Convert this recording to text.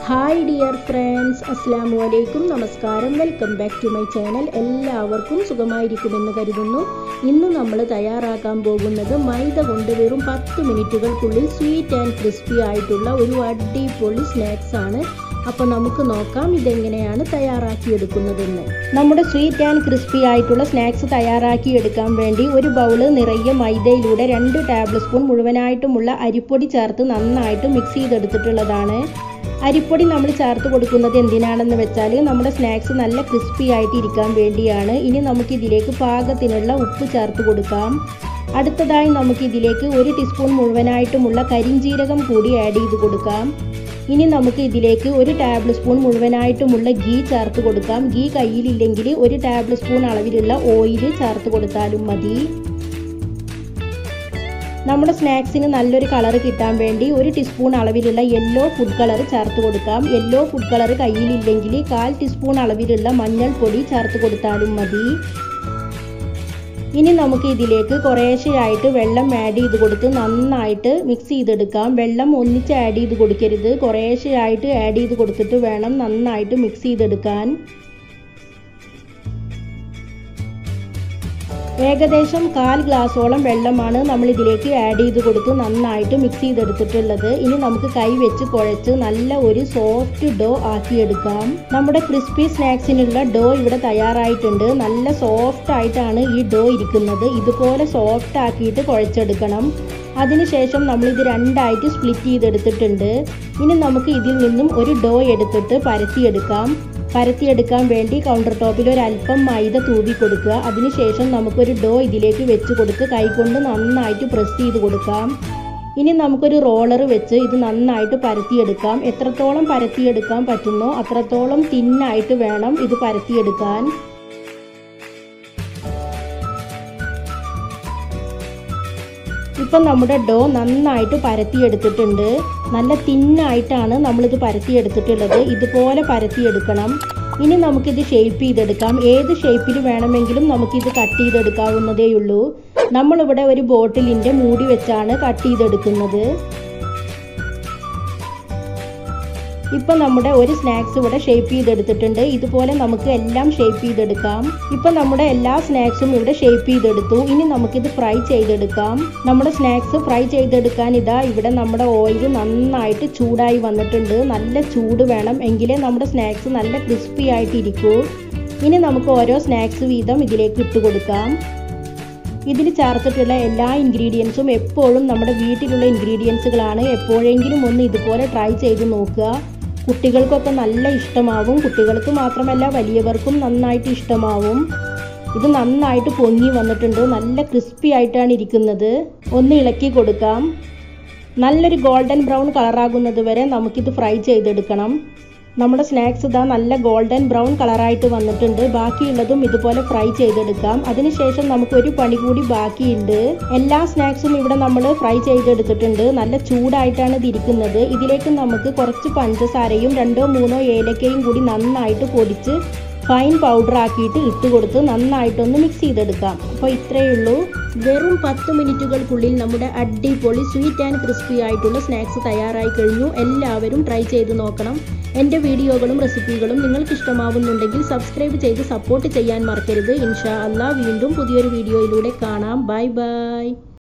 hi dear friends അസ്സാമു അലൈക്കും നമസ്കാരം welcome back to my channel എല്ലാവർക്കും സുഖമായിരിക്കുമെന്ന് കരുതുന്നു ഇന്ന് നമ്മൾ തയ്യാറാക്കാൻ പോകുന്നത് മൈദ കൊണ്ട് വെറും പത്ത് മിനിറ്റുകൾക്കുള്ളിൽ സ്വീറ്റ് ആൻഡ് ക്രിസ്പി ആയിട്ടുള്ള ഒരു അടിപൊളി സ്നാക്സ് ആണ് അപ്പോൾ നമുക്ക് നോക്കാം ഇതെങ്ങനെയാണ് തയ്യാറാക്കിയെടുക്കുന്നതെന്ന് നമ്മുടെ സ്വീറ്റ് ആൻഡ് ക്രിസ്പി ആയിട്ടുള്ള സ്നാക്സ് തയ്യാറാക്കിയെടുക്കാൻ വേണ്ടി ഒരു ബൗള് നിറയെ മൈദയിലൂടെ രണ്ട് ടേബിൾ സ്പൂൺ മുഴുവനായിട്ടുമുള്ള അരിപ്പൊടി ചേർത്ത് നന്നായിട്ട് മിക്സ് ചെയ്തെടുത്തിട്ടുള്ളതാണ് അരിപ്പൊടി നമ്മൾ ചേർത്ത് കൊടുക്കുന്നത് എന്തിനാണെന്ന് വെച്ചാൽ നമ്മുടെ സ്നാക്സ് നല്ല ക്രിസ്പി ആയിട്ട് ഇരിക്കാൻ വേണ്ടിയാണ് ഇനി നമുക്ക് ഇതിലേക്ക് പാകത്തിനുള്ള ഉപ്പ് ചേർത്ത് കൊടുക്കാം അടുത്തതായി നമുക്ക് ഇതിലേക്ക് ഒരു ടീസ്പൂൺ മുഴുവനായിട്ടുമുള്ള കരിഞ്ചീരകം കൂടി ആഡ് ചെയ്ത് കൊടുക്കാം ഇനി നമുക്ക് ഇതിലേക്ക് ഒരു ടേബിൾ സ്പൂൺ മുഴുവനായിട്ടുമുള്ള ഗീ ചേർത്ത് കൊടുക്കാം ഗീ കയ്യിലില്ലെങ്കിൽ ഒരു ടേബിൾ സ്പൂൺ അളവിലുള്ള ഓയിൽ ചേർത്ത് കൊടുത്താലും മതി നമ്മുടെ സ്നാക്സിന് നല്ലൊരു കളർ കിട്ടാൻ വേണ്ടി ഒരു ടീസ്പൂൺ അളവിലുള്ള യെല്ലോ ഫുഡ് കളർ ചേർത്ത് കൊടുക്കാം യെല്ലോ ഫുഡ് കളർ കയ്യിലില്ലെങ്കിൽ കാൽ ടീസ്പൂൺ അളവിലുള്ള മഞ്ഞൾപ്പൊടി ചേർത്ത് കൊടുത്താലും മതി ഇനി നമുക്ക് ഇതിലേക്ക് കുറേശ്ശെയായിട്ട് വെള്ളം ആഡ് ചെയ്ത് കൊടുത്ത് നന്നായിട്ട് മിക്സ് ചെയ്തെടുക്കാം വെള്ളം ഒന്നിച്ച് ആഡ് ചെയ്ത് കൊടുക്കരുത് കുറേശ്ശെയായിട്ട് ആഡ് ചെയ്ത് കൊടുത്തിട്ട് വേണം നന്നായിട്ട് മിക്സ് ചെയ്തെടുക്കാൻ ഏകദേശം കാൽ ഗ്ലാസോളം വെള്ളമാണ് നമ്മൾ ഇതിലേക്ക് ആഡ് ചെയ്ത് കൊടുത്ത് നന്നായിട്ട് മിക്സ് ചെയ്തെടുത്തിട്ടുള്ളത് ഇനി നമുക്ക് കൈ വെച്ച് കുഴച്ച് നല്ല ഒരു സോഫ്റ്റ് ഡോ ആക്കിയെടുക്കാം നമ്മുടെ ക്രിസ്പി സ്നാക്സിനുള്ള ഡോ ഇവിടെ തയ്യാറായിട്ടുണ്ട് നല്ല സോഫ്റ്റ് ആയിട്ടാണ് ഈ ഡോ ഇരിക്കുന്നത് ഇതുപോലെ സോഫ്റ്റ് ആക്കിയിട്ട് കുഴച്ചെടുക്കണം അതിനുശേഷം നമ്മൾ ഇത് രണ്ടായിട്ട് സ്പ്ലിറ്റ് ചെയ്തെടുത്തിട്ടുണ്ട് ഇനി നമുക്ക് ഇതിൽ നിന്നും ഒരു ഡോ എടുത്തിട്ട് പരത്തിയെടുക്കാം പരത്തിയെടുക്കാൻ വേണ്ടി കൗണ്ടർ ടോപ്പിൽ ഒരു അല്പം മൈദ തൂവി കൊടുക്കുക അതിനുശേഷം നമുക്കൊരു ഡോ ഇതിലേക്ക് വെച്ച് കൊടുത്ത് കൈകൊണ്ട് നന്നായിട്ട് പ്രസ് ചെയ്ത് കൊടുക്കാം ഇനി നമുക്കൊരു റോളർ വെച്ച് ഇത് നന്നായിട്ട് പരത്തിയെടുക്കാം എത്രത്തോളം പരത്തിയെടുക്കാൻ പറ്റുന്നോ അത്രത്തോളം തിന്നായിട്ട് വേണം ഇത് പരത്തിയെടുക്കാൻ ഇപ്പം നമ്മുടെ ഡോ നന്നായിട്ട് പരത്തിയെടുത്തിട്ടുണ്ട് നല്ല തിന്നായിട്ടാണ് നമ്മളിത് പരത്തിയെടുത്തിട്ടുള്ളത് ഇതുപോലെ പരത്തിയെടുക്കണം ഇനി നമുക്കിത് ഷേപ്പ് ചെയ്തെടുക്കാം ഏത് ഷേപ്പിൽ വേണമെങ്കിലും നമുക്കിത് കട്ട് ചെയ്തെടുക്കാവുന്നതേ ഉള്ളൂ നമ്മളിവിടെ ഒരു ബോട്ടിലിൻ്റെ മൂടി വെച്ചാണ് കട്ട് ചെയ്തെടുക്കുന്നത് ഇപ്പം നമ്മുടെ ഒരു സ്നാക്സ് ഇവിടെ ഷേപ്പ് ചെയ്തെടുത്തിട്ടുണ്ട് ഇതുപോലെ നമുക്ക് എല്ലാം ഷേപ്പ് ചെയ്തെടുക്കാം ഇപ്പം നമ്മുടെ എല്ലാ സ്നാക്സും ഇവിടെ ഷേപ്പ് ചെയ്തെടുത്തു ഇനി നമുക്കിത് ഫ്രൈ ചെയ്തെടുക്കാം നമ്മുടെ സ്നാക്സ് ഫ്രൈ ചെയ്തെടുക്കാൻ ഇതാ ഇവിടെ നമ്മുടെ ഓയിൽ നന്നായിട്ട് ചൂടായി വന്നിട്ടുണ്ട് നല്ല ചൂട് വേണം എങ്കിലേ നമ്മുടെ സ്നാക്സ് നല്ല ക്രിസ്പി ആയിട്ട് ഇരിക്കൂ ഇനി നമുക്ക് ഓരോ സ്നാക്സ് വീതം ഇതിലേക്ക് ഇട്ട് കൊടുക്കാം ഇതിൽ ചേർത്തിട്ടുള്ള എല്ലാ ഇൻഗ്രീഡിയൻസും എപ്പോഴും നമ്മുടെ വീട്ടിലുള്ള ഇൻഗ്രീഡിയൻസുകളാണ് എപ്പോഴെങ്കിലും ഒന്ന് ഇതുപോലെ ട്രൈ ചെയ്ത് നോക്കുക കുട്ടികൾക്കൊക്കെ നല്ല ഇഷ്ടമാവും കുട്ടികൾക്ക് മാത്രമല്ല വലിയവർക്കും നന്നായിട്ട് ഇഷ്ടമാവും ഇത് നന്നായിട്ട് പൊങ്ങി വന്നിട്ടുണ്ട് നല്ല ക്രിസ്പി ആയിട്ടാണ് ഇരിക്കുന്നത് ഒന്ന് ഇളക്കി കൊടുക്കാം നല്ലൊരു ഗോൾഡൻ ബ്രൗൺ കളറാകുന്നത് വരെ നമുക്കിത് ഫ്രൈ ചെയ്തെടുക്കണം നമ്മുടെ സ്നാക്സ് ഇതാ നല്ല ഗോൾഡൻ ബ്രൗൺ കളറായിട്ട് വന്നിട്ടുണ്ട് ബാക്കിയുള്ളതും ഇതുപോലെ ഫ്രൈ ചെയ്തെടുക്കാം അതിനുശേഷം നമുക്ക് ഒരു പണി കൂടി ബാക്കിയുണ്ട് എല്ലാ സ്നാക്സും ഇവിടെ നമ്മൾ ഫ്രൈ ചെയ്തെടുത്തിട്ടുണ്ട് നല്ല ചൂടായിട്ടാണ് ഇത് ഇരിക്കുന്നത് ഇതിലേക്ക് നമുക്ക് കുറച്ച് പഞ്ചസാരയും രണ്ടോ മൂന്നോ ഏലക്കയും കൂടി നന്നായിട്ട് പൊടിച്ച് ഫൈൻ പൗഡർ ആക്കിയിട്ട് ഇട്ട് കൊടുത്ത് നന്നായിട്ടൊന്ന് മിക്സ് ചെയ്തെടുക്കാം അപ്പോൾ ഇത്രയേ ഉള്ളൂ വെറും പത്ത് മിനിറ്റുകൾക്കുള്ളിൽ നമ്മുടെ അടിപൊളി സ്വീറ്റ് ആൻഡ് ക്രിസ്പി ആയിട്ടുള്ള സ്നാക്സ് തയ്യാറായി കഴിഞ്ഞു എല്ലാവരും ട്രൈ ചെയ്ത് നോക്കണം എൻ്റെ വീഡിയോകളും റെസിപ്പികളും നിങ്ങൾക്ക് ഇഷ്ടമാവുന്നുണ്ടെങ്കിൽ സബ്സ്ക്രൈബ് ചെയ്ത് സപ്പോർട്ട് ചെയ്യാൻ മറക്കരുത് ഇൻഷാ അല്ലാ വീണ്ടും പുതിയൊരു വീഡിയോയിലൂടെ കാണാം ബൈ ബൈ